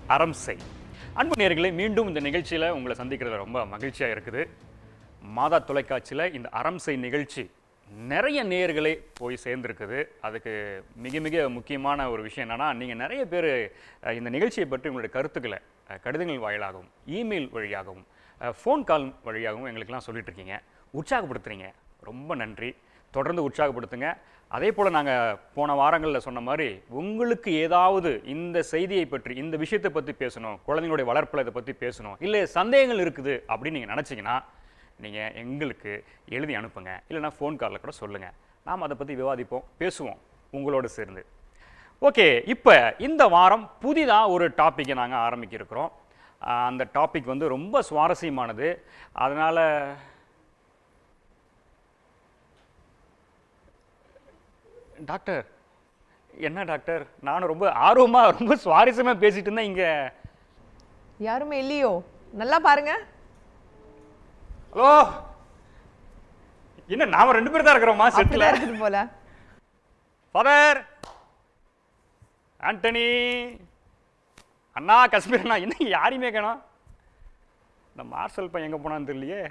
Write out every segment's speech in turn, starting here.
அறம் செய் அன்பு நேயர்களே மீண்டும் இந்த நிகழ்ச்சியில் உங்களை சந்திக்கிறது ரொம்ப மகிழ்ச்சியாக இருக்குது மாதா தொலைக்காட்சியில் இந்த அறம் செய் நிகழ்ச்சி நிறைய நேயர்களே போய் சேர்ந்துருக்குது அதுக்கு மிக மிக முக்கியமான ஒரு விஷயம் என்னென்னா நீங்கள் நிறைய பேர் அஹ், இந்த நிகழ்ச்சியை பற்றி உங்களுடைய கருத்துக்களை அஹ், கடிதங்கள் வாயிலாகவும் இமெயில் வழியாகவும் ஃபோன் கால் வழியாகவும் எங்களுக்கெல்லாம் சொல்லிட்டு இருக்கீங்க உற்சாகப்படுத்துறீங்க ரொம்ப நன்றி தொடர்ந்து உற்சாகப்படுத்துங்க அதே போல் நாங்கள் போன வாரங்களில் சொன்ன மாதிரி உங்களுக்கு ஏதாவது இந்த செய்தியை பற்றி இந்த விஷயத்தை பற்றி பேசணும் குழந்தைங்களுடைய வளர்ப்பில் இதை பற்றி பேசணும் இல்லை சந்தேகங்கள் இருக்குது அப்படின்னு நீங்கள் நினச்சிங்கன்னா நீங்கள் எங்களுக்கு எழுதி அனுப்புங்க இல்லைன்னா ஃபோன் காலில் கூட சொல்லுங்கள் நாம் அதை பற்றி விவாதிப்போம் பேசுவோம் உங்களோடு சேர்ந்து ஓகே இப்போ இந்த வாரம் புதிதாக ஒரு டாப்பிக்கை நாங்கள் ஆரம்பிக்க இருக்கிறோம் ஆஹ் அந்த டாபிக் வந்து ரொம்ப சுவாரஸ்யமானது அதனால் டாக்டர் என்ன டாக்டர் நானும் ரொம்ப ஆர்வமாக ரொம்ப சுவாரஸ்யமாக பேசிட்டு இருந்தேன் இங்கே யாருமே இல்லையோ நல்லா பாருங்க ஹலோ என்ன நாம ரெண்டு பேர் தான் இருக்கிறோமா செட்டில் அப்படிதான் இருக்குது போல ஃபாதர் ஆண்டனி அண்ணா காஷ்மீர் அண்ணா என்ன யாரையுமே காணோம் இந்த மார்ஷல் பையன் எங்கே போனான்னு தெரியலையே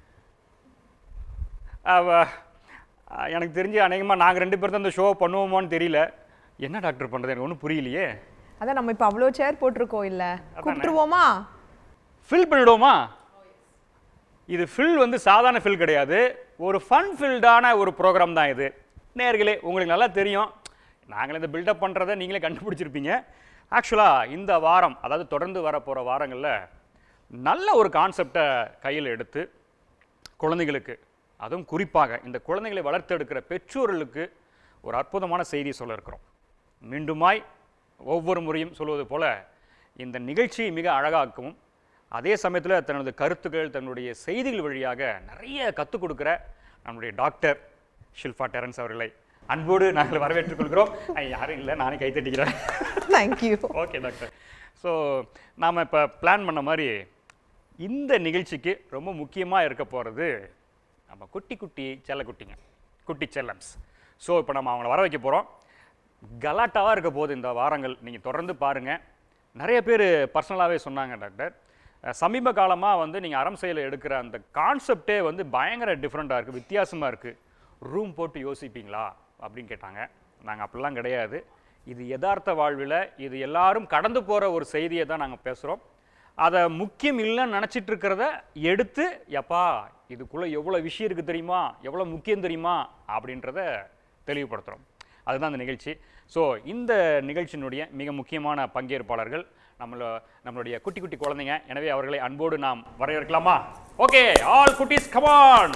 அவ, அஹ், எனக்கு தெரிஞ்சு அநேகமாக நாங்கள் ரெண்டு பேர் தான் இந்த ஷோ பண்ணுவோமான்னு தெரியல என்ன டாக்டர் பண்ணுறது எனக்கு ஒன்றும் புரியலையே அதான் நம்ம இப்ப அவ்வளோ சேர் போட்டிருக்கோம் இல்ல கூப்பிட்டுருவோமா ஃபில் பண்ணிடுவோமா இது ஃபில் வந்து சாதாரண ஃபில் கிடையாது ஒரு ஃபன் ஃபில்டான ஒரு ப்ரோக்ராம் தான் இது நேர்களே உங்களுக்கு நல்லா தெரியும் நாங்களே இந்த பில்டப் பண்ணுறதை நீங்களே கண்டுபிடிச்சிருப்பீங்க ஆக்சுவலாக இந்த வாரம் அதாவது தொடர்ந்து வரப்போகிற வாரங்களில் நல்ல ஒரு கான்செப்டை கையில் எடுத்து குழந்தைகளுக்கு அதுவும் குறிப்பாக இந்த குழந்தைகளை வளர்த்தெடுக்கிற பெற்றோர்களுக்கு ஒரு அற்புதமான செய்தி சொல்ல இருக்கிறோம் மீண்டுமாய் ஒவ்வொரு முறையும் சொல்வது போல இந்த நிகழ்ச்சியை மிக அழகாக்கவும் அதே சமயத்தில் தனது கருத்துக்கள் தன்னுடைய செய்திகள் வழியாக நிறைய கற்றுக் கொடுக்குற நம்முடைய டாக்டர் ஷில்பா டெரன்ஸ் அவர்களை அன்போடு நாங்கள் வரவேற்றுக் கொள்கிறோம் ஐ, யாரும் இல்லை நானே கை தட்டிக்கிறேன் தேங்க்யூ ஓகே டாக்டர் ஸோ நாம் இப்போ பிளான் பண்ண மாதிரி இந்த நிகழ்ச்சிக்கு ரொம்ப முக்கியமாக இருக்க போகிறது நம்ம குட்டி குட்டி செல்லக்குட்டிங்க குட்டி செல்லம்ஸ் ஸோ இப்போ நம்ம அவங்கள வர வைக்க போகிறோம் கலாட்டாவாக இருக்க போகுது இந்த வாரங்கள் நீங்கள் தொடர்ந்து பாருங்கள் நிறைய பேர் பர்சனலாகவே சொன்னாங்க டாக்டர் அஹ் சமீப காலமாக வந்து நீங்கள் அறம் செயல எடுக்கிற அந்த கான்செப்டே வந்து பயங்கர டிஃப்ரெண்ட்டாக இருக்குது வித்தியாசமாக இருக்குது ரூம் போட்டு யோசிப்பீங்களா அப்படின்னு கேட்டாங்க நாங்கள் அப்படிலாம் கிடையாது இது யதார்த்த வாழ்வில் இது எல்லாரும் கடந்து போகிற ஒரு செய்தியை தான் நாங்கள் பேசுகிறோம் அதை முக்கியம் இல்லைன்னு நினச்சிட்டு இருக்கிறத எடுத்து எப்பா இதுக்குள்ளே எவ்வளோ விஷயம் இருக்குது தெரியுமா எவ்வளோ முக்கியம் தெரியுமா அப்படின்றத தெளிவுபடுத்துகிறோம் அதுதான் அந்த நிகழ்ச்சி ஸோ இந்த நிகழ்ச்சியினுடைய மிக முக்கியமான பங்கேற்பாளர்கள் நம்மள நம்மளுடைய குட்டி குட்டி குழந்தைங்க எனவே அவர்களை அன்போடு நாம் வரவேற்கலாமா ஓகே ஆல் குட்டீஸ் come on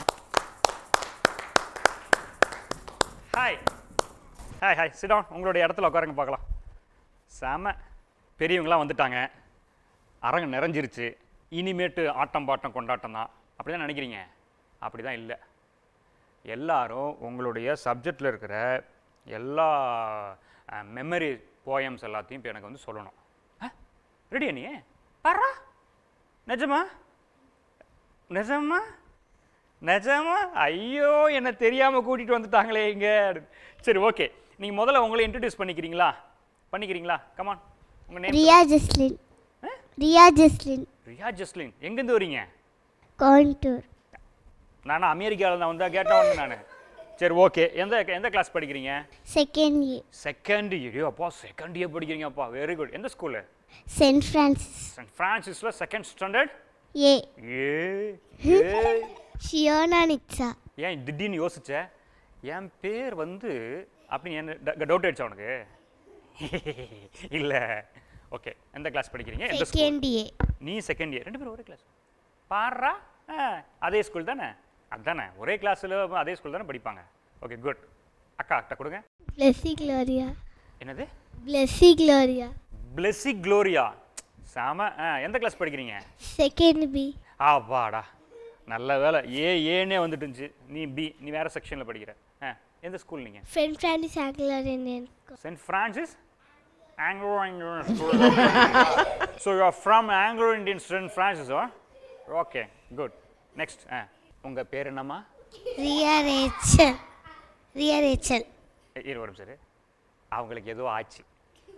hi hi hi sit down உங்களுடைய இடத்துல உட்காருங்க பார்க்கலாம் செம பெரியவங்களாம் வந்துட்டாங்க அரங்கம் நிறைஞ்சிருச்சு இனிமேட்டு ஆட்டம் பாட்டம் கொண்டாட்டம் தான் அப்படி தான் நினைக்கிறீங்க அப்படி தான் இல்லை எல்லாரும் உங்களுடைய சப்ஜெக்டில் இருக்கிற எல்லா மெமரி போயம்ஸ் எல்லாத்தையும் இப்போ எனக்கு வந்து சொல்லணும் ரெடியா நீ பாரா நிஜமா நிஜமா நிஜமா ஐயோ என்ன தெரியாமல் கூட்டிகிட்டு வந்துட்டாங்களே இங்கே சரி ஓகே நீங்கள் முதல்ல உங்களை இன்ட்ரடியூஸ் பண்ணிக்கிறீங்களா பண்ணிக்கிறீங்களா கமான் உங்கள் நேம் ரியா ஜஸ்லின் ரியா ஜஸ்லின் ரியா ஜஸ்லின் எங்கேருந்து வரீங்க கோயம்புத்தூர் நான் அமெரிக்காவில் தான் வந்தா கேட்டா வந்து நான் சரி ஓகே எந்த எந்த கிளாஸ் படிக்கிறீங்க செகண்ட் இயர் செகண்ட் இயர் அப்பா செகண்ட் இயர் படிக்கிறீங்கப்பா வெரி குட் எந்த ஸ்கூலு சென்ட் ஃப்ரான்சிஸ் சென்ட் ஃப்ரான்சிஸில் second standard A A A Shiona நிக்ஸா ஏன் திடீர்னு யோசிச்ச என் பேர் வந்து அப்படின்னு என்ன டவுட் ஆயிடுச்சா உனக்கு இல்லை ஓகே எந்த கிளாஸ் படிக்கிறீங்க எந்த ஸ்கூல் செகண்ட் ஏ நீ செகண்ட் இயர் ரெண்டு பேரும் ஒரே கிளாஸ் பாடுறா ஆ, அதே ஸ்கூல் தானே அதானே ஒரே கிளாஸில் அதே ஸ்கூல் தானே படிப்பாங்க ஓகே குட் அக்கா அக்கா கொடுங்க பிளெஸி க்ளோரியா என்னது பிளெஸி க்ளோரியா பிளெஸி க்ளோரியா சாம ஆ எந்த கிளாஸ் படிக்கிறீங்க செகண்ட் பி ஆப்பாடா நல்ல வேலை ஏ ஏனே வந்துட்டு இருந்துச்சு நீ பி நீ வேற செக்ஷனில் படிக்கிற ஆ எந்த ஸ்கூல் நீங்கள் saint Francis Anglo Indian saint Francis Anglo Indian school so you are from Anglo Indian saint Francis okay good next ஆ உங்கள் பேர் என்னம்மா ரியா ரேச்சல் ரியா ரேச்சல் இரு ஒரு நிமிஷம் இரு. அவங்களுக்கு ஏதோ ஆச்சு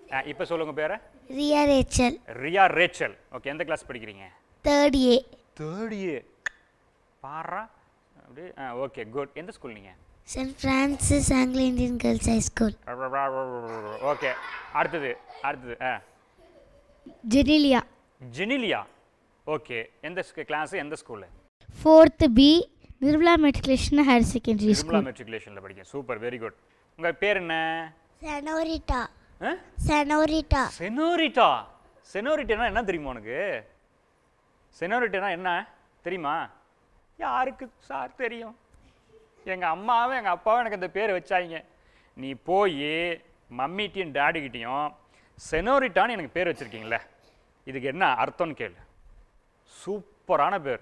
இப்போ சொல்லுங்க பேரை Riya Rachel Riya Rachel okay எந்த கிளாஸ் படிக்கிறீங்க தேர்ட் ஏ தேர்ட் இயர் பாரா அப்படி ஆ ஓகே குட் எந்த ஸ்கூல் நீங்கள் saint Francis Anglo Indian girls high school okay அடுத்தது அடுத்தது ஆ ஜெனிலியா ஜெனிலியா ஓகே எந்த கிளாஸ் எந்த school fourth B Nirmala matriculation higher secondary Nirmala மெட்ரிகுலேஷனில் படிக்கிறேன் சூப்பர் வெரி குட் உங்கள் பேர் என்ன செனோரிட்டா ஆ செனோரிட்டா செனோரிட்டா செனோரிட்டானா என்ன தெரியுமா உனக்கு செனோரிட்டானா என்ன தெரியுமா யாருக்கு சார் தெரியும் எங்கள் அம்மாவும் எங்கள் அப்பாவும் எனக்கு அந்த பேர் வச்சாங்க நீ போய் மம்மிட்டையும் டேடிக்கிட்டையும் செனோரிட்டான்னு எனக்கு பேர் வச்சுருக்கீங்களே இதுக்கு என்ன அர்த்தம்னு கேளு சூப்பரான பேர்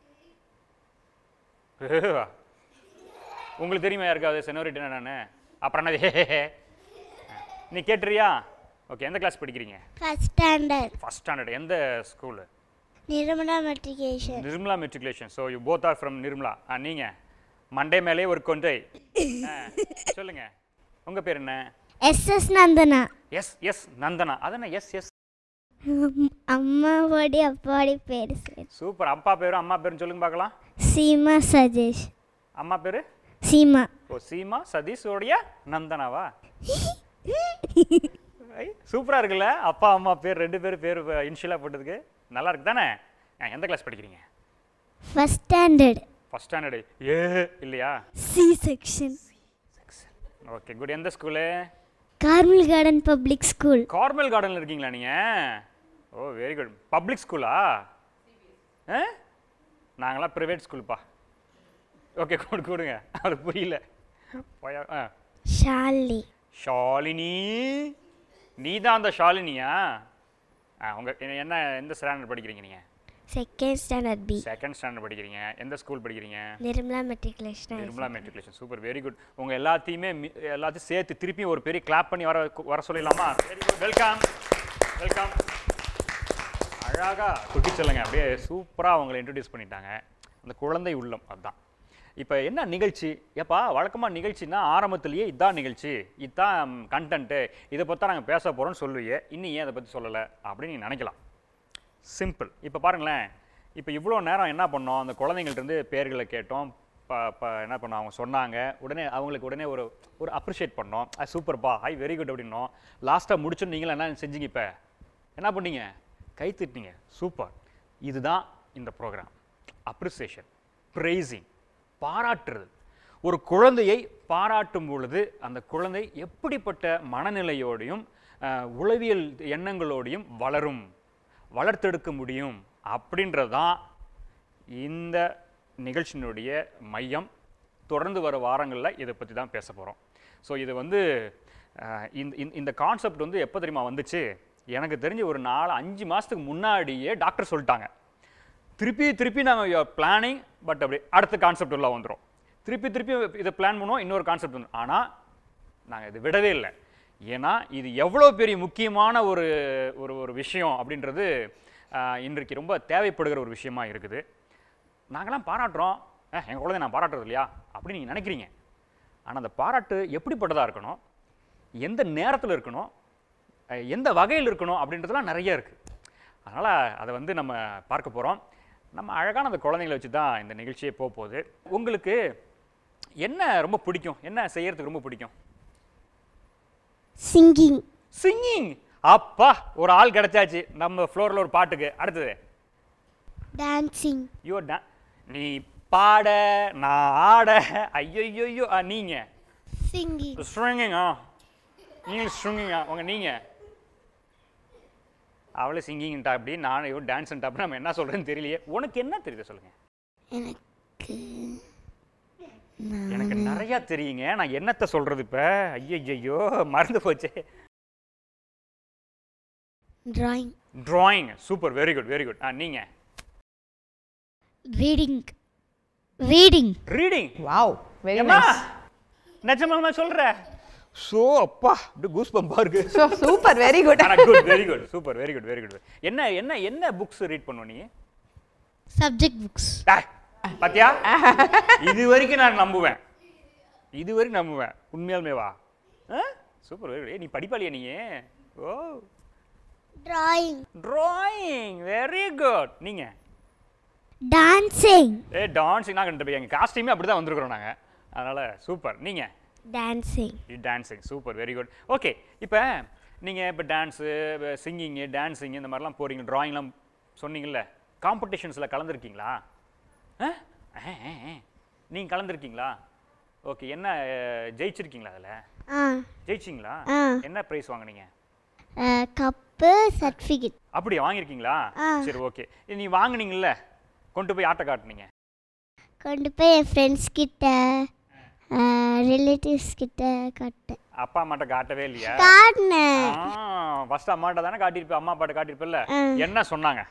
உங்களுக்கு தெரியுமா யாருக்காவது செனோரிட்டா என்னன்னு அப்புறம் என்ன ஹே, ஹே, ஹே. நீ கேட்டுறியா ஓகே எந்த கிளாஸ் படிக்கிறீங்க ஃபஸ்ட் ஸ்டாண்டர்ட் ஃபஸ்ட் ஸ்டாண்டர்ட் எந்த school Nirmala matriculation Nirmala matriculation so you both are from Nirmala ஆ நீங்கள் மண்டே மேலே ஒரு கொண்டை ஆ, சொல்லுங்க உங்கள் பேர் என்ன S S Nandana S S Nandana அதென்ன எஸ் எஸ் அம்மாவோட அப்பாவோட பேர் சரி சூப்பர் அப்பா பேரும் அம்மா பேரும் சொல்லுங்க பார்க்கலாம் சீமா சஜேஷ் அம்மா பேர் சீமா ஓ சீமா சதீஷோடைய நந்தனாவா சூப்பராக இருக்குல்ல அப்பா அம்மா பேர் ரெண்டு பேரும் பேர் இனிஷியலாக போட்டதுக்கு நல்லா இருக்கு தானே ஆ, எந்த கிளாஸ் படிக்கிறீங்க first standard first standard A இல்லையா சி செக்ஷன் ஓகே குட் எந்த school Carmel Garden public school Carmel கார்டனில் இருக்கீங்களா நீங்கள் ஓ வெரி குட் பப்ளிக் ஸ்கூலா ஆ நாங்களாம் ப்ரைவேட் ஸ்கூல்ப்பா ஓகே கொடு கொடுங்க அது புரியல போயா ஆ ஷாலி ஷாலினி நீ தான் அந்த ஷாலினியா ஆ உங்கள் என்ன எந்த ஸ்டாண்டர்ட் படிக்கிறீங்க நீங்கள் second standard B second standard படிக்கிறீங்க எந்த ஸ்கூல் படிக்கிறீங்க Nirmala matriculation Nirmala matriculation super very good உங்கள் எல்லாத்தையுமே மி- எல்லாத்தையும் சேர்த்து திருப்பியும் ஒரு பெரிய கிளாப் பண்ணி வர வர சொல்லிடலாமா வெரி குட் வெல்கம் வெல்கம் அழகா குட்டி சொல்லுங்க அப்படியே சூப்பராக அவங்களை இன்ட்ரடியூஸ் பண்ணிட்டாங்க அந்த குழந்தை உள்ளம் அதுதான் இப்போ என்ன நிகழ்ச்சி ஏப்பா வழக்கமாக நிகழ்ச்சின்னா ஆரம்பத்திலேயே இதான் நிகழ்ச்சி இதான் கண்டென்ட்டு இதை பற்றி நாங்கள் பேச போகிறோம்னு சொல்லுவியே இன்னும் ஏன் அதை பற்றி சொல்லலை அப்படின்னு நீ நினைக்கலாம் சிம்பிள் இப்போ பாருங்களேன் இப்போ இவ்வளோ நேரம் என்ன பண்ணோம் அந்த குழந்தைங்கள்ட்ட இருந்து பேர்களை கேட்டோம் ப ப என்ன பண்ணோம் அவங்க சொன்னாங்க உடனே அவங்களுக்கு உடனே ஒரு ஒரு அப்ரிஷியேட் பண்ணோம் அது சூப்பர்ப்பா ஹை வெரி குட் அப்படின்னோம் லாஸ்ட்டாக முடிச்சுன்னு நீங்களும் என்ன செஞ்சீங்க இப்போ என்ன பண்ணீங்க கை தட்டினீங்க சூப்பர் இதுதான் இந்த ப்ரோக்ராம் அப்ரிசியேஷன் ப்ரைசிங் பாராட்டுறது ஒரு குழந்தையை பாராட்டும் பொழுது அந்த குழந்தை எப்படிப்பட்ட மனநிலையோடையும் அஹ், உளவியல் எண்ணங்களோடையும் வளரும் வளர்த்தெடுக்க முடியும் அப்படின்றது தான் இந்த நிகழ்ச்சியினுடைய மையம் தொடர்ந்து வர வாரங்களில் இதை பற்றி தான் பேச போகிறோம் ஸோ இது வந்து அஹ், இந்த இந்த- இந்த கான்செப்ட் வந்து எப்போ தெரியுமா வந்துச்சு எனக்கு தெரிஞ்சு ஒரு நாலு அஞ்சு மாதத்துக்கு முன்னாடியே டாக்டர் சொல்லிட்டாங்க திருப்பி திருப்பி நாங்கள் பிளானிங் பட் அப்படி அடுத்த கான்செப்ட் உள்ள வந்துடும் திருப்பி திருப்பி இதை பிளான் பண்ணுவோம் இன்னொரு கான்செப்ட் வந்துடும் ஆனால் நாங்கள் இது விடவே இல்லை ஏன்னா இது எவ்வளோ பெரிய முக்கியமான ஒரு ஒரு ஒரு விஷயம் அப்படின்றது ஆஹ், இன்றைக்கு ரொம்ப தேவைப்படுகிற ஒரு விஷயமா இருக்குது நாங்களாம் பாராட்டுறோம் எங்கள் குழந்தை நான் பாராட்டுறது இல்லையா அப்படின்னு நீங்கள் நினைக்கிறீங்க ஆனால் அந்த பாராட்டு எப்படிப்பட்டதாக இருக்கணும் எந்த நேரத்தில் இருக்கணும் அஹ், எந்த வகையில் இருக்கணும் அப்படின்றதுலாம் நிறைய இருக்குது அதனால் அதை வந்து நம்ம பார்க்க போகிறோம் நம்ம அழகான அந்த குழந்தைங்களை வச்சு தான் இந்த நிகழ்ச்சியே போக போகுது உங்களுக்கு என்ன ரொம்ப பிடிக்கும் என்ன செய்யறதுக்கு ரொம்ப பிடிக்கும் சிங்கிங் சிங்கிங் அப்பா ஒரு ஆள் கிடைச்சாச்சு நம்ம ஃப்ளோரில் ஒரு பாட்டுக்கு அடுத்தது டான்சிங் ஐயோ டா- நீ பாட நான் ஆட ஐயோ நீங்கள் சிங்கிங் ஸ்ட்ரிங்கிங்கா நீங்கள் ஸ்ட்ரிங்கிங்கா உங்க நீங்கள் அவளை சிங்கிங்ட்டா அப்படி நான் இவன் டான்ஸ்ன்ட்டா அப்படி நம்ம என்ன சொல்கிறேன்னு தெரியலையே உனக்கு என்ன தெரியுது சொல்லுங்கள் எனக்கு எனக்கு நிறையா தெரியுங்க நான் என்னத்தை சொல்கிறது இப்போ ஐயோ மறந்து போச்சே drawing drawing super very good very good ஆ நீங்கள் reading reading reading wow very ஏம்மா நைஸ் நிஜமாமா சொல்ற ஸோ அப்பா இப்படி கூஸ் பம்பா இருக்கு so super very good good very good super very good very good என்ன என்ன என்ன புக்ஸ் ரீட் பண்ணுவ நீ சப்ஜெக்ட் புக்ஸ் டேய், பாத்தியா இது வரைக்கும் நான் நம்புவேன் இது வரைக்கும் நம்புவேன் உண்மையாலுமே வா சூப்பர் வெரி குட் நீ படிப்பாளியா நீ oh drawing drawing very good நீங்க dancing ஏ டான்ஸிங் நாங்கள் ரெண்டு பேர் எங்கள் காஸ்டியூமே அப்படி தான் வந்திருக்கிறோம் நாங்கள் அதனால் சூப்பர் நீங்கள் dancing dancing super very good okay இப்போ நீங்கள் இப்போ டான்ஸு சிங்கிங்கு டான்ஸிங் இந்த மாதிரிலாம் போகிறீங்க ட்ராயிங்லாம் சொன்னீங்கல்ல காம்படிஷன்ஸில் கலந்துருக்கீங்களா ஆ நீங்கள் கலந்துருக்கீங்களா ஓகே என்ன அஹ், ஜெயிச்சிருக்கீங்களா அதில் ஆ ஜெயிச்சிங்களா ஆ. என்ன ப்ரைஸ் வாங்குனீங்க கப்பு சர்டிஃபிகேட் அப்படியா வாங்கியிருக்கீங்களா ஆ. சரி ஓகே நீ வாங்குனீங்கல்ல கொண்டு போய் ஆட்டை காட்டுனீங்க கொண்டு போய் என் ஃப்ரெண்ட்ஸ் கிட்ட ரிலேட்டிவ்ஸ் கிட்ட காட்டேன் அப்பா அம்மாட்ட காட்டவே இல்லையா காட்டினேன் ஃபர்ஸ்ட் அம்மாட்ட தானே காட்டியிருப்ப அம்மா அப்பாட்ட காட்டியிருப்பல்ல என்ன சொன்னாங்க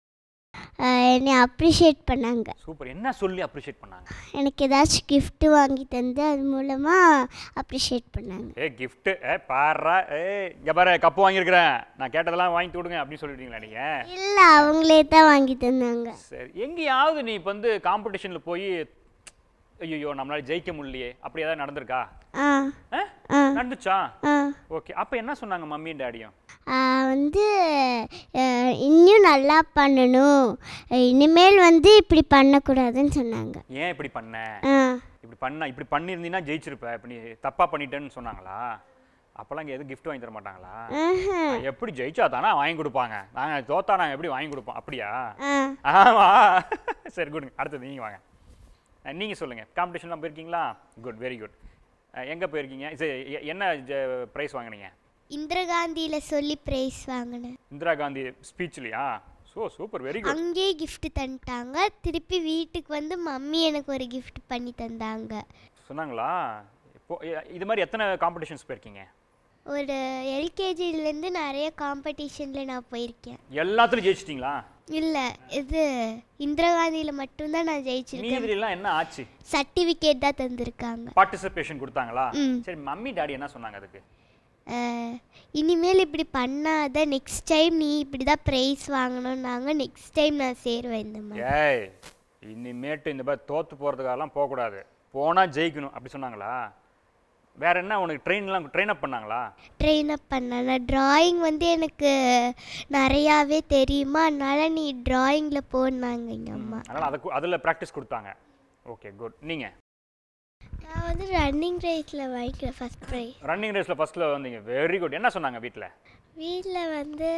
என்னை அப்ரிஷியேட் பண்ணாங்க சூப்பர் என்ன சொல்லி அப்ரிஷியேட் பண்ணாங்க எனக்கு ஏதாச்சும் gift வாங்கி தந்து அது மூலமாக அப்ரிஷியேட் பண்ணாங்க ஏ gift ஏ பாடுறா ஏ இங்க பாரு கப்பு வாங்கியிருக்கிறேன் நான் கேட்டதெல்லாம் வாங்கி கொடுங்க அப்படின்னு சொல்லிட்டீங்களா நீங்க இல்லை அவங்களே தான் வாங்கி தந்தாங்க சரி எங்கேயாவது நீ இப்போ வந்து காம்படிஷனில் போய் ஐயோ நம்மளால ஜெயிக்க முடியலையே அப்படி ஏதாவது நடந்திருக்கா ஆ ஆ? ஆ நடந்துச்சா ஆ ஓகே அப்போ என்ன சொன்னாங்க மம்மியும் டேடியும் ஆ, வந்து அஹ், இன்னும் நல்லா பண்ணணும் இனிமேல் வந்து இப்படி பண்ணக்கூடாதுன்னு சொன்னாங்க ஏன் இப்படி பண்ண ஆ இப்படி பண்ண இப்படி பண்ணியிருந்தீங்கன்னா ஜெயிச்சிருப்ப இப்ப நீ தப்பா பண்ணிட்டேன்னு சொன்னாங்களா அப்போல்லாம் இங்கே எதுவும் gift வாங்கி தர மாட்டாங்களா ஆஹா. நான் எப்படி ஜெயிச்சா தானே வாங்கி கொடுப்பாங்க நாங்கள் தோத்தா நாங்கள் எப்படி வாங்கி கொடுப்போம் அப்படியா ஆ ஆமா சரி குட் அடுத்தது நீங்கள் வாங்க நீங்கள் சொல்லுங்கள் காம்படிஷன்லாம் போயிருக்கீங்களா குட் வெரி குட் எங்கே போயிருக்கீங்க சரி எ- என்ன ப்ரைஸ் வாங்குனீங்க இந்திரா காந்தியில் சொல்லி ப்ரைஸ் வாங்கினேன் இந்திரா காந்தி ஸ்பீச்லையா ஸோ சூப்பர் வெரி குட் அங்கேயே gift தந்துட்டாங்க திருப்பி வீட்டுக்கு வந்து மம்மி எனக்கு ஒரு gift பண்ணி தந்தாங்க சொன்னாங்களா இப்போ எ- இது மாதிரி எத்தனை காம்படிஷன்ஸ் போயிருக்கீங்க ஒரு எல்கேஜிலேருந்து நிறைய காம்படிஷனில் நான் போயிருக்கேன் எல்லாத்துலையும் ஜெயிச்சிட்டிங்களா இல்லை இது இந்திரா காந்தியில் மட்டும்தான் நான் ஜெயிச்சிருக்கேன் மீதிலாம் என்ன ஆச்சு சர்டிஃபிகேட் தான் தந்திருக்காங்க பார்ட்டிசிபேஷன் கொடுத்தாங்களா ம். சரி மம்மி டாடி என்ன சொன்னாங்க அதுக்கு அஹ், இனிமேல் இப்படி பண்ணாத நெக்ஸ்ட் டைம் நீ இப்படி தான் ப்ரைஸ் வாங்கணும்னாங்க நெக்ஸ்ட் டைம் நான் சேருவேன் இந்த மாதிரி ஏய் இனிமேட்டு இந்த மாதிரி தோத்து போகிறதுக்காகலாம் போகக்கூடாது போனால் ஜெயிக்கணும் அப்படி சொன்னாங்களா வேற என்ன உனக்கு ட்ரெயின்லாம் ட்ரெயின் அப் பண்ணாங்களா ட்ரெயின் அப் பண்ணேன் நான் ட்ராயிங் வந்து எனக்கு நிறையாவே தெரியுமா அதனால நீ ட்ராயிங்கில் போனாங்க எங்கள் அம்மா அதனால் அதை அதில் ப்ராக்டிஸ் கொடுத்தாங்க ஓகே குட் நீங்கள் நான் வந்து ரன்னிங் ரேஸில் வாங்கிக்கிறேன் ஃபஸ்ட் ப்ரைஸ் ரன்னிங் ரேஸில் ஃபஸ்ட்டில் வந்தீங்க வெரி குட் என்ன சொன்னாங்க வீட்டில் வீட்டில் வந்து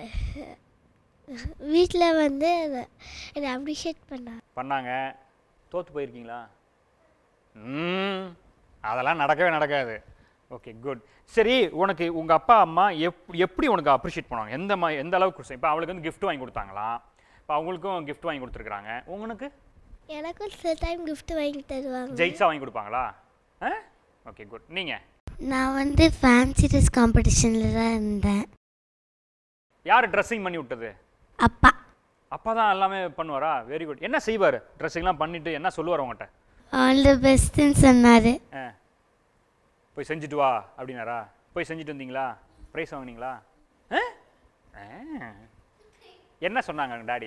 வீட்டில் வந்து என்னை அப்ரிஷியேட் பண்ணாங்க பண்ணாங்க தோத்து போயிருக்கீங்களா ம் அதெல்லாம் நடக்கவே நடக்காது ஓகே குட் சரி உனக்கு உங்கள் அப்பா அம்மா எப் எப்படி உனக்கு அப்ரிஷியேட் பண்ணுவாங்க எந்த மா எந்த அளவுக்கு இப்போ அவளுக்கு வந்து gift வாங்கி கொடுத்தாங்களா இப்போ அவங்களுக்கும் gift வாங்கி கொடுத்துருக்குறாங்க உங்களுக்கு எனக்கும் சில டைம் gift வாங்கி தருவாங்க ஜெயிச்சா வாங்கி கொடுப்பாங்களா ஆ ஓகே குட் நீங்கள் நான் வந்து ஃபேன்சி ட்ரெஸ் காம்படிஷனில் தான் இருந்தேன் யார் ட்ரெஸ்ஸிங் பண்ணி விட்டது அப்பா அப்பா தான் எல்லாமே பண்ணுவாரா வெரி குட் என்ன செய்வார் ட்ரெஸ்ஸிங்லாம் பண்ணிவிட்டு என்ன சொல்லுவார் உங்கள்கிட்ட ஆல் தி பெஸ்ட்டுன்னு சொன்னார் ஆ போய் செஞ்சுட்டு வா அப்படின்னாரா போய் செஞ்சுட்டு வந்தீங்களா ப்ரைஸ் வாங்குனீங்களா ஆ? ஆ. என்ன சொன்னாங்க டாடி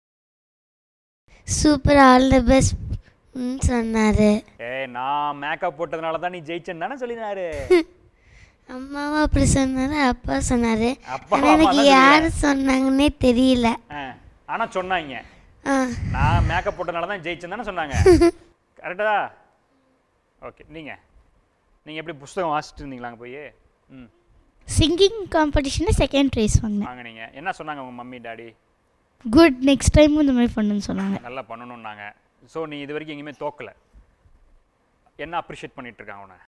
சூப்பர் ஆல் தி பெஸ்ட்னு சொன்னார் ஏய் நான் மேக்கப் போட்டதுனால தான் நீ ஜெயிச்சேன்னு தானே சொல்லினாரு அம்மாவும் அப்படி சொன்னார் அப்பா சொன்னார் அப்பா ஆனால் அம்மா எனக்கு தான் யார் சொன்னாங்கன்னே தெரியல ஆ ஆனால் சொன்னாங்க ஆ நான் மேக்கப் போட்டதுனால தான் ஜெயிச்சேன்னு தானே சொன்னாங்க கரெக்டா ஓகே நீங்கள் நீங்கள் எப்படி புஸ்தகம் வாசிச்சுட்டு இருந்தீங்களா அங்கே போய் ம் சிங்கிங் காம்படிஷனில் செகண்ட் ப்ரைஸ் வாங்கினேன் வாங்குனீங்க என்ன சொன்னாங்க உங்கள் மம்மி டாடி குட் நெக்ஸ்ட் டைமும் இந்த மாதிரி பண்ணுன்னு சொன்னாங்க நல்லா பண்ணணும்னாங்க ஸோ நீ இது வரைக்கும் எங்கேயுமே தோக்கல என்ன அப்ரிஷியேட் பண்ணிட்டு இருக்காங்க உன்னை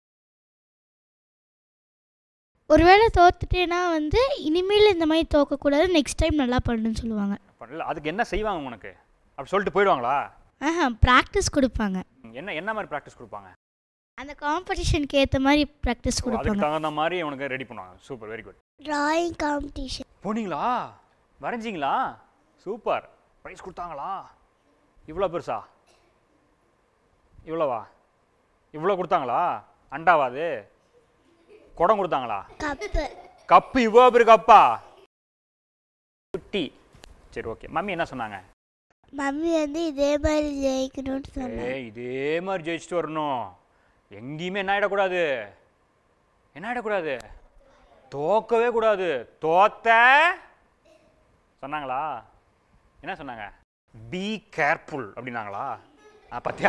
ஒருவேளை தோத்துட்டேன்னா வந்து இனிமேல் இந்த மாதிரி தோக்கக்கூடாது நெக்ஸ்ட் டைம் நல்லா பண்ணுன்னு சொல்லுவாங்க பண்ணல அதுக்கு என்ன செய்வாங்க உனக்கு அப்படி சொல்லிட்டு போயிடுவாங்களா ஆஹா ப்ராக்டிஸ் கொடுப்பாங்க என்ன என்ன மாதிரி ப்ராக்டிஸ் கொடுப்பாங்க அந்த காம்படிஷனுக்கு ஏற்ற மாதிரி ப்ராக்டிஸ் ஓ, அதுக்கு கொடுப்பாங்க தகுந்த மாதிரி உனக்கு ரெடி பண்ணுவாங்க super very good drawing competition போனீங்களா வரைஞ்சிங்களா சூப்பர் ப்ரைஸ் கொடுத்தாங்களா இவ்வளோ பெருசா இவ்வளோவா இவ்வளோ கொடுத்தாங்களா அண்டாவா அது குடம் கொடுத்தாங்களா கப்பு கப்பு இவ்வளோ பெரிய கப்பா குட்டி சரி ஓகே மம்மி என்ன சொன்னாங்க மம்மி வந்து இதே மாதிரி ஜெயிக்கணும்னு சொன்னாங்க ஏய் இதே மாதிரி ஜெயிச்சுட்டு வரணும் எங்கேயுமே என்ன ஆகிடக்கூடாது என்ன ஆகிடக்கூடாது தோக்கவே கூடாது தோத்த சொன்னாங்களா என்ன சொன்னாங்க பி கேர்ஃபுல் அப்படின்னாங்களா ஆ பாத்தியா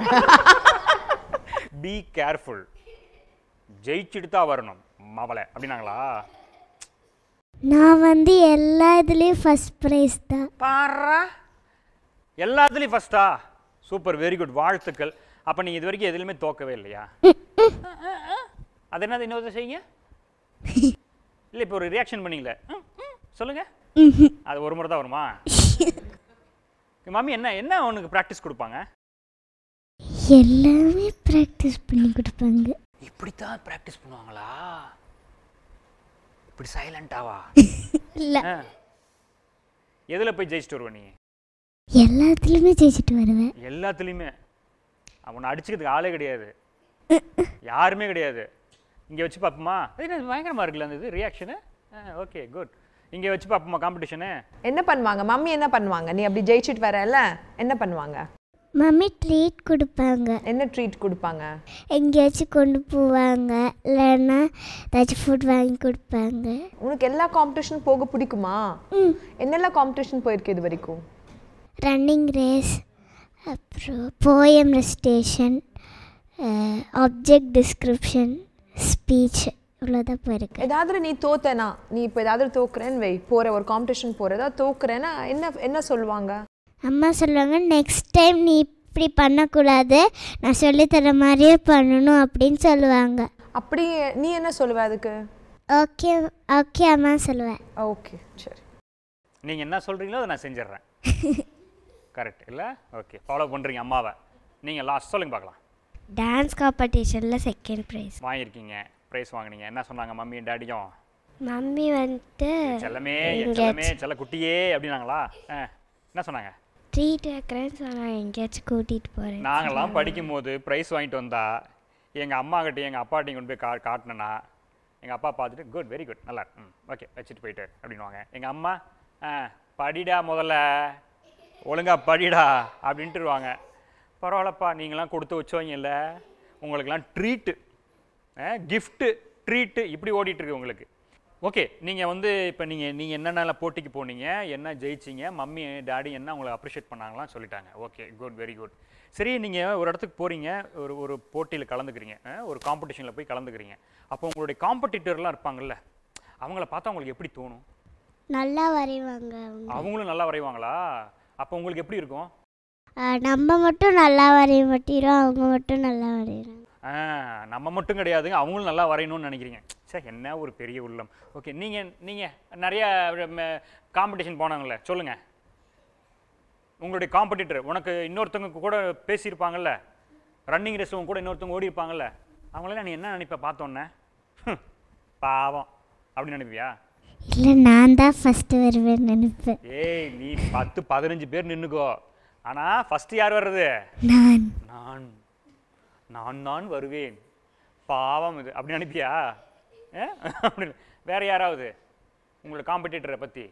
பி கேர்ஃபுல் ஜெயிச்சுட்டு தான் வரணும் மவளை அப்படின்னாங்களா நான் வந்து எல்லா இதுலேயும் ஃபஸ்ட் ப்ரைஸ் தான் பாரா எல்லாத்துலேயும் ஃபஸ்ட்டா சூப்பர் வெரி குட் வாழ்த்துக்கள் அப்போ நீங்கள் இது வரைக்கும் எதுலையுமே தோக்கவே இல்லையா அது என்னது இன்னொரு செய்யுங்க இல்லை இப்போ ஒரு ரியாக்ஷன் பண்ணீங்களே ம், ம், சொல்லுங்க அது ஒரு முறை தான் வருமா மம்மி என்ன என்ன உனக்கு ப்ராக்டிஸ் கொடுப்பாங்க எல்லாமே ப்ராக்டிஸ் பண்ணி கொடுப்பாங்க இப்படித்தான் ப்ராக்டிஸ் பண்ணுவாங்களா இப்படி சைலண்டாவா இல்லை எதில் போய் ஜெயிச்சுட்டு வருவ நீ எல்லாத்துலேயுமே ஜெயிச்சுட்டு வருவேன் எல்லாத்துலேயுமே அவனை அடிச்சுக்கிறதுக்கு ஆளே கிடையாது யாருமே கிடையாது இங்கே வச்சு பார்ப்போமா அது என்ன பயங்கரமாக இருக்குல்ல அந்த இது ரியாக்ஷனு ஓகே குட் இங்கே வச்சு பார்ப்போமா காம்படிஷனு என்ன பண்ணுவாங்க மம்மி என்ன பண்ணுவாங்க நீ அப்படி ஜெயிச்சிட்டு வரல என்ன பண்ணுவாங்க மம்மி ட்ரீட் கொடுப்பாங்க என்ன ட்ரீட் கொடுப்பாங்க எங்கேயாச்சும் கொண்டு போவாங்க இல்லைன்னா ஏதாச்சும் ஃபுட் வாங்கி கொடுப்பாங்க உனக்கு எல்லா காம்படிஷன் போக பிடிக்குமா என்னெல்லாம் காம்படிஷன் போயிருக்கு இது வரைக்கும் ரன்னிங் ரேஸ் அப்புறம் poem recitation object description speech இவ்வளோதான் போயிருக்கு ஏதாவது நீ தோத்தனா நீ இப்போ ஏதாவது தோக்குறேன்னு வை போற ஒரு காம்படிஷன் போற ஏதாவது தோக்குறேன்னா என்ன என்ன சொல்லுவாங்க அம்மா சொல்லுவாங்க நெக்ஸ்ட் டைம் நீ இப்படி பண்ணக்கூடாது நான் சொல்லித்தர மாதிரியே பண்ணணும் அப்படின்னு சொல்லுவாங்க அப்படி நீ என்ன சொல்லுவ அதுக்கு ஓகே ஓகே அம்மா சொல்லுவேன் ஓகே சரி நீங்கள் என்ன சொல்கிறீங்களோ அதை நான் செஞ்சிடுறேன் கரெக்ட் இல்லை ஓகே ஃபாலோ பண்ணுறீங்க அம்மாவை நீங்கள் லாஸ்ட் சொல்லுங்க பார்க்கலாம் டான்ஸ் காம்படிஷனில் செகண்ட் ப்ரைஸ் வாங்கியிருக்கீங்க ப்ரைஸ் வாங்குனீங்க என்ன சொன்னாங்க மம்மியும் டேடியும் மம்மி வந்துட்டு செல்லமே என் செல்லமே செல்ல குட்டியே அப்படின்னாங்களா ஆ என்ன சொன்னாங்க ட்ரீட் வைக்கிறேன்னு சொன்னாங்க எங்கேயாச்சும் கூட்டிகிட்டு போகிறேன் நாங்கள்லாம் படிக்கும்போது ப்ரைஸ் வாங்கிட்டு வந்தா எங்கள் அம்மாக்கிட்டையும் எங்கள் அப்பாட்டையும் கொண்டு போய் கா காட்டினேன்னா எங்கள் அப்பா பார்த்துட்டு குட் வெரி குட் நல்லா ம் ஓகே வச்சுட்டு போயிட்டு அப்படின்னுவாங்க எங்கள் அம்மா ஆ படிடா முதல்ல ஒழுங்கா படிடா அப்படின்ட்டுருவாங்க பரவாயில்லப்பா நீங்களாம் கொடுத்து வச்சவங்க இல்லை உங்களுக்கெல்லாம் ட்ரீட்டு கிஃப்ட்டு ட்ரீட்டு இப்படி ஓடிட்டு இருக்கு உங்களுக்கு ஓகே நீங்கள் வந்து இப்போ நீங்கள் நீங்கள் என்னென்ன போட்டிக்கு போனீங்க என்ன ஜெயிச்சீங்க மம்மி டாடி என்ன உங்களை அப்ரிஷியேட் பண்ணாங்களாம் சொல்லிட்டாங்க ஓகே குட் வெரி குட் சரி நீங்கள் ஒரு இடத்துக்கு போகிறீங்க ஒரு ஒரு போட்டியில் கலந்துக்கிறீங்க அஹ், ஒரு காம்படிஷனில் போய் கலந்துக்கிறீங்க அப்போ உங்களுடைய காம்படிட்டர்லாம் இருப்பாங்கல்ல அவங்கள பார்த்தா உங்களுக்கு எப்படி தோணும் நல்லா வரைவாங்க அவங்க அவங்களும் நல்லா வரைவாங்களா அப்போ உங்களுக்கு எப்படி இருக்கும் ஆ, நம்ம மட்டும் நல்லா வரைய மாட்டோம் அவங்க மட்டும் நல்லா வரைகிறாங்க ஆ, நம்ம மட்டும் கிடையாதுங்க அவங்களும் நல்லா வரையணும்னு நினைக்கிறீங்க சே என்ன ஒரு பெரிய உள்ளம் ஓகே நீங்கள் நீங்கள் நிறைய காம்படிஷன் போனாங்கல்ல சொல்லுங்கள் உங்களுடைய காம்படிட்டர் உனக்கு இன்னொருத்தவங்க கூட பேசியிருப்பாங்கல்ல ரன்னிங் ரேஸ் கூட இன்னொருத்தவங்க ஓடி இருப்பாங்கல்ல அவங்களெல்லாம் நீ என்ன நினைப்ப பார்த்தோன்னே ஹம், பாவம் அப்படின்னு நினைப்பியா இல்லை நான் தான் ஃபஸ்ட்டு வருவேன்னு நினைப்பேன் ஏய் நீ பத்து பதினஞ்சு பேர் நின்றுக்கோ ஆனால் ஃபஸ்ட்டு யார் வர்றது நான் நான் நான் தான் வருவேன் பாவம் இது அப்படி நினைப்பியா ஆ? அப்படி வேற யாராவது உங்களை காம்படிட்டரை பற்றி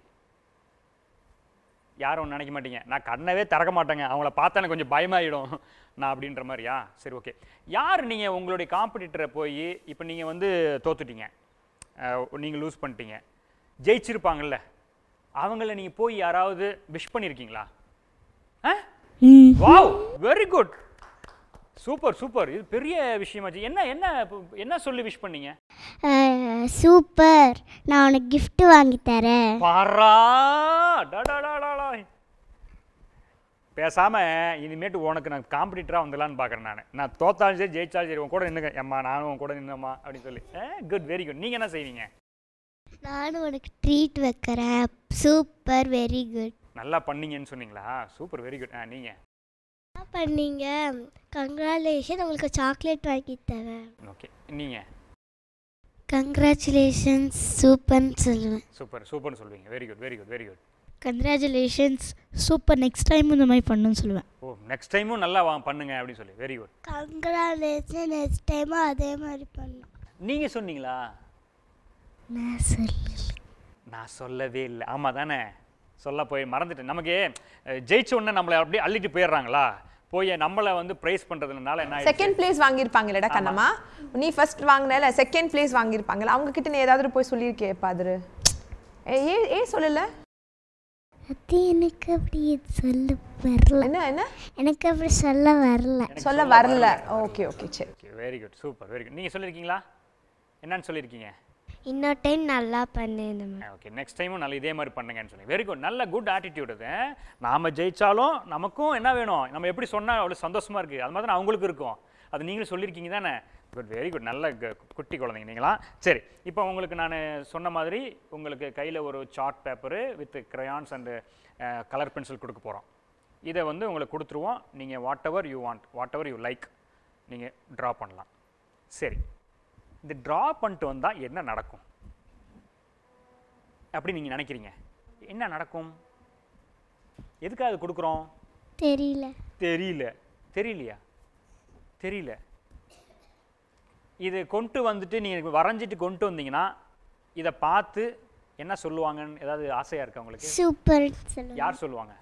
யாரும் ஒன்றும் நினைக்க மாட்டீங்க நான் கண்ணவே திறக்க மாட்டேங்க அவங்கள பார்த்தா எனக்கு கொஞ்சம் பயமாயிடும் நான் அப்படின்ற மாதிரியா சரி ஓகே யார் நீங்கள் உங்களுடைய காம்படிட்டரை போய் இப்போ நீங்கள் வந்து தோத்துட்டீங்க நீங்கள் லூஸ் பண்ணிட்டீங்க ஜெயிச்சிருப்பாங்கல்ல அவங்கள நீங்கள் போய் யாராவது விஷ் பண்ணியிருக்கீங்களா ஆ ம் wow very good super super இது பெரிய விஷயமாச்சு என்ன என்ன இப்ப- என்ன சொல்லி விஷ் பண்ணீங்க சூப்பர் நான் உனக்கு gift வாங்கி தரேன் பாரா டடடடடா. பேசாம இனிமேட்டு உனக்கு நான் காம்படிட்டராக வந்துடலான்னு பார்க்குறேன் நான் நான் தோத்தாலும் சரி ஜெயிச்சாலும் சரி உன் கூட நின்னுங்க எம்மா நானும் உன் கூட நின்னம்மா அப்படின்னு சொல்லி குட் வெரி குட் நீங்கள் என்ன செய்வீங்க நானும் உனக்கு ட்ரீட் வைக்கிறேன் சூப்பர் வெரி குட் நல்லா பண்ணீங்கன்னு சொன்னீங்களா சூப்பர் வெரி குட் ஆ நீங்கள் என்ன பண்ணீங்க கங்க்ராச்சுலேஷன் உங்களுக்கு சாக்லேட் வாங்கி தரேன் ஓகே நீங்கள் கங்க்ராச்சுலேஷன்ஸ் சூப்பர்னு சொல்லுவேன் சூப்பர் சூப்பர்னு சொல்வீங்க very good very good very good congratulations super next time இந்த மாதிரி பண்ணுன்னு சொல்லுவேன் ஓ நெக்ஸ்ட் டைமும் நல்லா வா பண்ணுங்க அப்படின்னு சொல்லி வெரி குட் கங்க்ராச்சுலேஷன் நெக்ஸ்ட் டைமும் அதே மாதிரி பண்ணும் நீங்கள் சொன்னீங்களா நான் சொல்லு நான் சொல்லவே இல்லை ஆமாம் தானே சொல்ல போய் மறந்துட்டேன் நமக்கு அஹ், ஜெயிச்ச உடனே நம்மளை அப்படியே அள்ளிட்டு போயிடுறாங்களா போய் நம்மளை வந்து ப்ரைஸ் பண்ணுறதுனால என்ன ஆயிடுச்சு? செகண்ட் பிளேஸ் வாங்கியிருப்பாங்களேடா கண்ணம்மா நீ ஃபர்ஸ்ட் வாங்கினல செகண்ட் பிளேஸ் வாங்கியிருப்பாங்கல்ல அவங்க கிட்ட நீ ஏதாவது போய் சொல்லியிருக்கே பாதுரு ஏன் ஏன் சொல்லல அது எனக்கு அப்படி சொல்ல வரல என்ன என்ன எனக்கு அப்படி சொல்ல வரல எனக்கு சொல்ல வரல ஓகே ஓகே சரி okay very good super very good நீங்கள் சொல்லியிருக்கீங்களா என்னன்னு சொல்லியிருக்கீங்க இன்னொரு டைம் நல்லா பண்ணு இந்த மாதிரி ஓகே நெக்ஸ்ட் டைமும் நல்ல இதே மாதிரி பண்ணுங்கன்னு சொல்லி வெரி குட் நல்ல குட் ஆட்டிடியூட் இது நாம் ஜெயிச்சாலும் நமக்கும் என்ன வேணும் நம்ம எப்படி சொன்னால் அவ்வளோ சந்தோஷமா இருக்குது அது மாதிரி தான் அவங்களுக்கு இருக்கும் அது நீங்களும் சொல்லியிருக்கீங்க தானே குட் வெரி குட் நல்ல க- குட்டி குழந்தைங்க நீங்களா சரி இப்போ உங்களுக்கு நான் சொன்ன மாதிரி உங்களுக்கு கையில் ஒரு chart paper with crayons and colour pencil கொடுக்க போகிறோம் இதை வந்து உங்களுக்கு கொடுத்துருவோம் நீங்கள் whatever you want whatever you like நீங்கள் ட்ரா பண்ணலாம் சரி இந்த ட்ரா பண்ணிட்டு வந்தால் என்ன நடக்கும் அப்படி நீங்கள் நினைக்கிறீங்க என்ன நடக்கும் எதுக்காக அது கொடுக்குறோம் தெரியல தெரியல தெரியலையா தெரியல இது கொண்டு வந்துட்டு நீங்கள் வரைஞ்சிட்டு கொண்டு வந்தீங்கன்னா இதை பார்த்து என்ன சொல்லுவாங்கன்னு ஏதாவது ஆசையாக இருக்கா உங்களுக்கு சூப்பர் சொல்லுங்க யார் சொல்லுவாங்க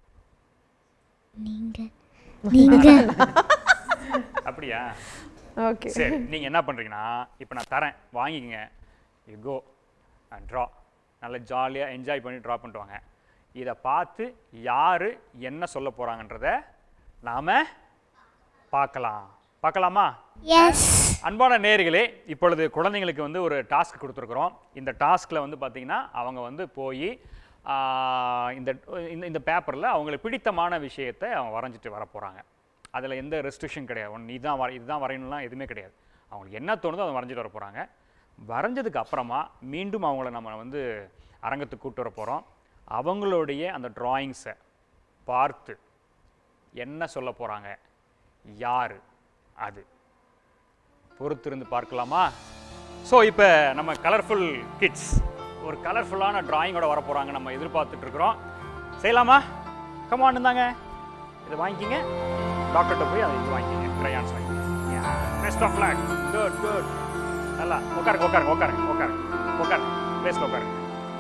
நீங்க நீங்க அப்படியா ஓகே சரி நீங்கள் என்ன பண்ணுறீங்கன்னா இப்போ நான் தரேன் வாங்கிக்கங்க யூ கோ அண்ட் ட்ரா நல்லா ஜாலியாக என்ஜாய் பண்ணி ட்ரா பண்ணிட்டு வாங்க இதை பார்த்து யார் என்ன சொல்ல போகிறாங்கன்றத நாம் பார்க்கலாம் பார்க்கலாமா எஸ் அன்பான நேயர்களே இப்பொழுது குழந்தைங்களுக்கு வந்து ஒரு டாஸ்க் கொடுத்துருக்குறோம் இந்த டாஸ்கில் வந்து பார்த்திங்கன்னா அவங்க வந்து போய் இந்த இந்த இந்த பேப்பரில் அவங்களுக்கு பிடித்தமான விஷயத்தை அவங்க வரைஞ்சிட்டு வர போகிறாங்க அதில் எந்த ரெஸ்ட்ரிக்ஷன் கிடையாது ஒன்று இதுதான் வர இதுதான் வரையணும்லாம் எதுவுமே கிடையாது அவங்களுக்கு என்ன தோணுதோ அதை வரைஞ்சிட்டு வர போகிறாங்க வரைஞ்சதுக்கு அப்புறமா மீண்டும் அவங்கள நம்ம வந்து அரங்கத்துக்கு கூப்பிட்டு வர போகிறோம் அவங்களுடைய அந்த டிராயிங்ஸை பார்த்து என்ன சொல்ல போகிறாங்க யார் அது பொறுத்திருந்து பார்க்கலாமா ஸோ இப்போ நம்ம கலர்ஃபுல் கிட்ஸ் ஒரு கலர்ஃபுல்லான டிராயிங்கோட வர போகிறாங்க நம்ம எதிர்பார்த்துட்டு இருக்கிறோம் செய்யலாமா கமான் இருந்தாங்க இதை வாங்கிக்கிங்க டாக்டர்கிட்ட போய் அதை இது வாங்கிக்கிங்க க்ரையான்ஸ் வாங்கிக்கிங்க best of luck good good நல்லா உட்காருங்க உட்காருங்க உட்காருங்க உட்காருங்க உட்காருங்க பேஸ்ல உட்காருங்க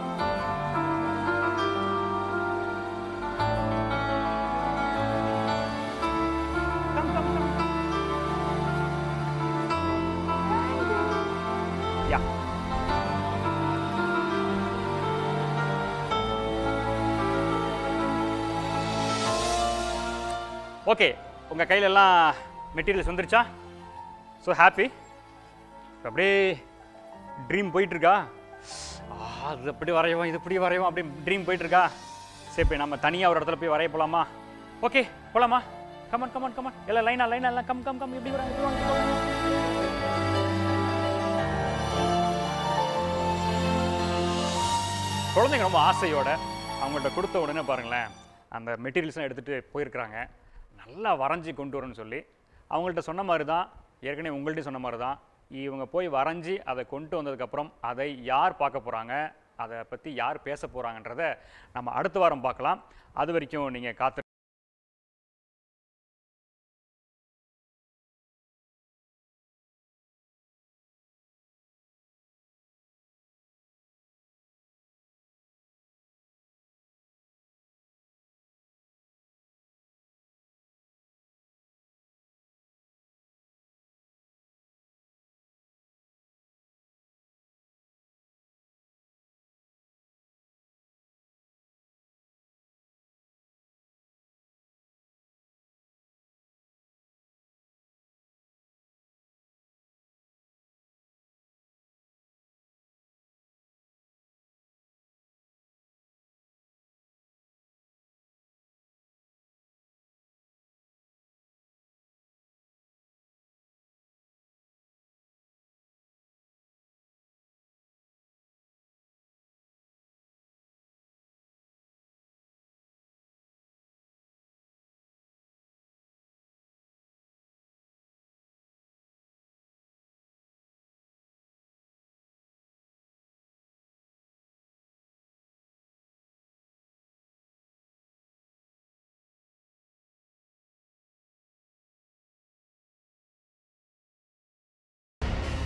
Come, come, come. Yeah. Okay உங்கள் கையில எல்லாம் மெட்டீரியல்ஸ் வந்துருச்சா ஸோ ஹாப்பி அப்படியே ட்ரீம் போயிட்டுருக்கா அது அப்படி வரையவும் இது இப்படி வரையவும் அப்படி ட்ரீம் போயிட்டுருக்கா சரி இப்போ நம்ம தனியாக ஒரு இடத்துல போய் வரைய போகலாமா ஓகே போகலாமா கமான் கமான் கமான் எல்லாம் லைனா லைனா எல்லாம் கம் கம் கம் எப்படி வராங்க இப்படி வாங்க, இப்படி வாங்க. குழந்தைங்க ரொம்ப ஆசையோட அவங்கள்ட்ட கொடுத்த உடனே பாருங்களேன் அந்த மெட்டீரியல்ஸ்லாம் எடுத்துகிட்டு போயிருக்கிறாங்க நல்லா வரைஞ்சி கொண்டு வரணும்னு சொல்லி அவங்கள்ட்ட சொன்ன மாதிரி தான் ஏற்கனவே உங்கள்கிட்ட சொன்ன மாதிரி தான் இவங்க போய் வரைஞ்சி அதை கொண்டு வந்ததுக்கப்புறம் அதை யார் பார்க்க போகிறாங்க அதை பற்றி யார் பேச போகிறாங்கன்றத நம்ம அடுத்த வாரம் பார்க்கலாம் அது வரைக்கும் நீங்கள் காத்து